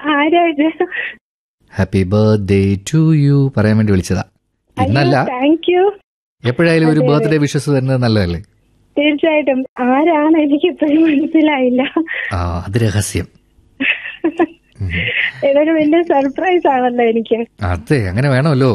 ആരായിട്ട് happy birthday to you പറയാൻ വേണ്ടി വിളിച്ചതാ ഇന്നല്ല താങ്ക് യു എപ്പോഴായാലും ഒരു അതെ, അതെ. ബർത്ത്ഡേ വിശ്വസ് തരുന്നത് നല്ലതല്ലേ തീർച്ചയായിട്ടും ആരാണ് എനിക്ക് ഇപ്പോഴും മനസ്സിലായില്ല ആ അത് രഹസ്യം ഉം. ഇതൊരു വലിയ സർപ്രൈസ് ആണല്ലോ എനിക്ക് അതെ അങ്ങനെ വേണമല്ലോ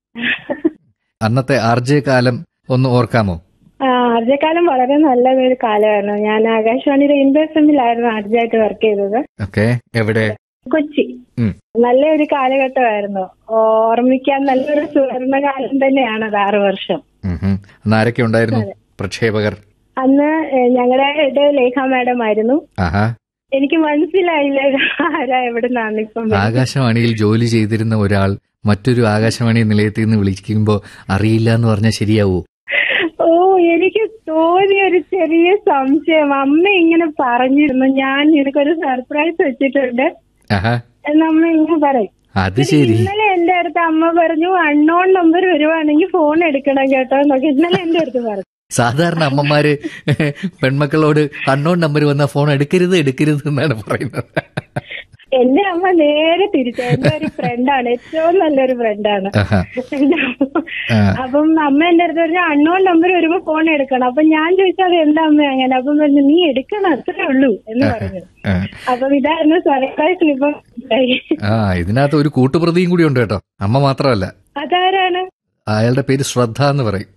അന്നത്തെ ആർ ജെ കാലം ഒന്ന് ഓർക്കാമോ ആ ആർജക്കാലം വളരെ നല്ല ഒരു കാലമായിരുന്നു ഞാൻ ആകാശവാണി റെയിൻബോ എഫ്എമ്മിലായിരുന്നു ആർജയായിട്ട് വർക്ക് ചെയ്തത് ഓക്കെ എവിടെ കൊച്ചി ഉം. നല്ലൊരു കാലഘട്ടമായിരുന്നു ഓർമ്മിക്കാൻ നല്ലൊരു സുവർണ കാലം തന്നെയാണ് അത് ആറു വർഷം ഉം ഉം. അന്ന് ആരൊക്കെ ഉണ്ടായിരുന്നു പ്രക്ഷേപകർ അന്ന് ഏഹ്, ഞങ്ങളുടെ ഇടയിൽ ലേഖ മാഡം ആയിരുന്നു ആഹാ എനിക്ക് മനസ്സിലായില്ല ആരാ എവിടുന്നാണ് ഇപ്പം ആകാശവാണിയിൽ ജോലി ചെയ്തിരുന്ന ഒരാൾ മറ്റൊരു ആകാശവാണി നിലയത്തിൽ നിന്ന് വിളിക്കുമ്പോ അറിയില്ല എന്ന് പറഞ്ഞാൽ ശരിയാവൂ ഓ എനിക്ക് തോന്നിയ ഒരു ചെറിയ സംശയം അമ്മ ഇങ്ങനെ പറഞ്ഞിരുന്നു ഞാൻ നിനക്കൊരു സർപ്രൈസ് വെച്ചിട്ടുണ്ട് ആഹാ എന്ന് അമ്മ ഇങ്ങനെ പറയും അത് ശരി ഇന്നലെ എന്റെ അടുത്ത് അമ്മ പറഞ്ഞു അൺനോൺ നമ്പർ വരുവാണെങ്കിൽ ഫോൺ എടുക്കണം കേട്ടോ എന്നൊക്കെ ഇന്നലെ എന്റെ അടുത്ത് പറഞ്ഞു സാധാരണ അമ്മമാര് പെൺമക്കളോട് അൺനോൺ നമ്പർ വന്ന ഫോൺ എടുക്കരുത് എടുക്കരുത് എന്നാണ് പറയുന്നത് എന്റെ അമ്മ നേരെ തിരിച്ച എന്റെ ഒരു ഫ്രണ്ടാണ് ഏറ്റവും നല്ലൊരു ഫ്രണ്ടാണ് ആഹാ. ആ. അപ്പം അമ്മ എന്റെ അടുത്ത് പറഞ്ഞു അൺനോൺ നമ്പർ വരുമ്പോ ഫോൺ എടുക്കണം അപ്പൊ ഞാൻ ചോദിച്ചാൽ അത് എന്താ അമ്മ അങ്ങനെ അപ്പം പറഞ്ഞു നീ എടുക്കണം അത്രേ ഉള്ളൂ എന്ന് പറഞ്ഞു ആ. അപ്പം ഇതായിരുന്നു സർപ്രൈസ് ഇപ്പം ഉണ്ടായി. ആ ഇതിനകത്ത് ഒരു കൂട്ടുപ്രതിയും കൂടി ഉണ്ട് കേട്ടോ അമ്മ മാത്രമല്ല അതാരാണ് അയാളുടെ പേര് ശ്രദ്ധ എന്ന് പറയും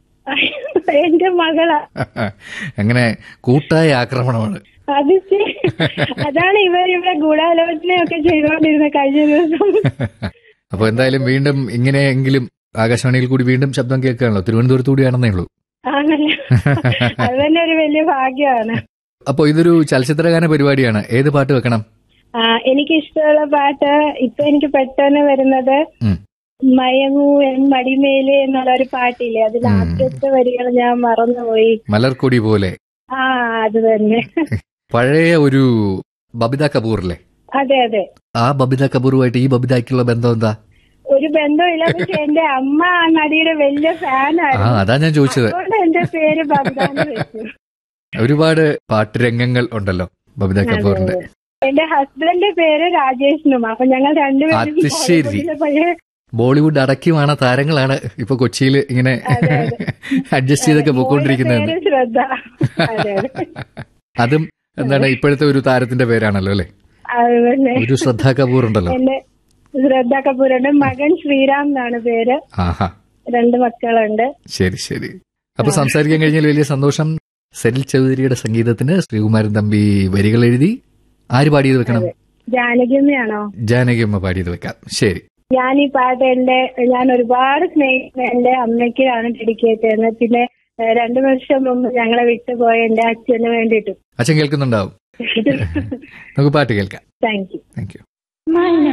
എന്റെ മകളാ അങ്ങനെ കൂട്ടായ ആക്രമണമാണ് അത് ശരി. അതാണ് ഇവർ ഇവിടെ ഗൂഢാലോചനയൊക്കെ ചെയ്തുകൊണ്ടിരുന്ന കഴിഞ്ഞ ദിവസം അപ്പൊ എന്തായാലും വീണ്ടും ഇങ്ങനെയെങ്കിലും ആകാശവാണിയിൽ കൂടി വീണ്ടും ശബ്ദം കേൾക്കുകയാണല്ലോ തിരുവനന്തപുരത്ത് കൂടിയാണെന്നേ ഉള്ളൂ ആണല്ലേ അത് തന്നെ ഒരു വലിയ ഭാഗ്യമാണ് അപ്പൊ ഇതൊരു ചലച്ചിത്രഗാന പരിപാടിയാണ് ഏത് പാട്ട് വെക്കണം ആ, എനിക്ക് ഇഷ്ടമുള്ള പാട്ട് ഇപ്പൊ എനിക്ക് പെട്ടെന്ന് വരുന്നത് ഉം. മയങ്ങൂ എൻ മടിമേലെ എന്നുള്ള ഒരു പാട്ടില്ലേ അതിൽ ഉം. ആദ്യത്തെ വരികൾ ഞാൻ മറന്നുപോയി മലർക്കൊടി പോലെ ആ അത് തന്നെ പഴയ ഒരു ബബിത കപൂറില്ലേ അതെ അതെ ആ ബബിത കപൂറുമായിട്ട് ഈ ബബിതയ്ക്കുള്ള ബന്ധം എന്താ ഒരു ബന്ധമില്ല പക്ഷെ എന്റെ അമ്മ ആ നടിയുടെ വലിയ ആ ഫാനായിരുന്നു അതാ ഞാൻ ചോദിച്ചത് അതുകൊണ്ട് എന്റെ പേര് ബബിതാന്ന് വെച്ചു ഒരുപാട് പാട്ടുരംഗങ്ങൾ ഉണ്ടല്ലോ ബബിത കപൂറിന്റെ എന്റെ ഹസ്ബൻഡിന്റെ പേര് രാജേഷിനും അപ്പൊ ഞങ്ങൾ രണ്ടുപേരും അത് ശരി. ബോളിവുഡിലെ പഴയ ബോളിവുഡ് അടക്കിയുമാണ് താരങ്ങളാണ് ഇപ്പൊ കൊച്ചിയിൽ ഇങ്ങനെ അതെ, അതെ. അഡ്ജസ്റ്റ് ചെയ്തൊക്കെ മോളുടെ പോയിക്കൊണ്ടിരിക്കുന്നത് പേര് ശ്രദ്ധ അതെ അതെ അതും എന്താണ് ഇപ്പോഴത്തെ ഒരു താരത്തിന്റെ പേരാണല്ലോ അല്ലെ അത് തന്നെ ഒരു ശ്രദ്ധ കപൂർ ഉണ്ടല്ലോ എന്റെ ശ്രദ്ധ കപൂറുണ്ട് മകൻ ശ്രീറാം എന്നാണ് പേര് ആഹാ രണ്ട് മക്കളുണ്ട് ശരി ശരി അപ്പൊ സംസാരിക്കാൻ കഴിഞ്ഞാൽ വലിയ സന്തോഷം സെനിൽ ചൗധരിയുടെ സംഗീതത്തിന് ശ്രീകുമാരൻ തമ്പി വരികൾ എഴുതി ആര് പാടിയത് വെക്കണം ജാനകിയമ്മയാണോ ജാനകിയമ്മ പാടിയത് വെക്കാം ശരി ഞാൻ ഈ പാട്ട് എന്റെ ഞാൻ ഒരുപാട് സ്നേഹിക്കുന്ന എന്റെ അമ്മയ്ക്കാണ് ഡെഡിക്കേറ്റ് ചെയ്യുന്നത് പിന്നെ ഏഹ്, രണ്ടു വർഷം മുമ്പ് ഞങ്ങളെ വിട്ടുപോയ എന്റെ അച്ഛന് വേണ്ടിയിട്ടും അച്ഛൻ കേൾക്കുന്നുണ്ടാവും നമുക്ക് പാട്ട് കേൾക്കാം താങ്ക് യു താങ്ക് യു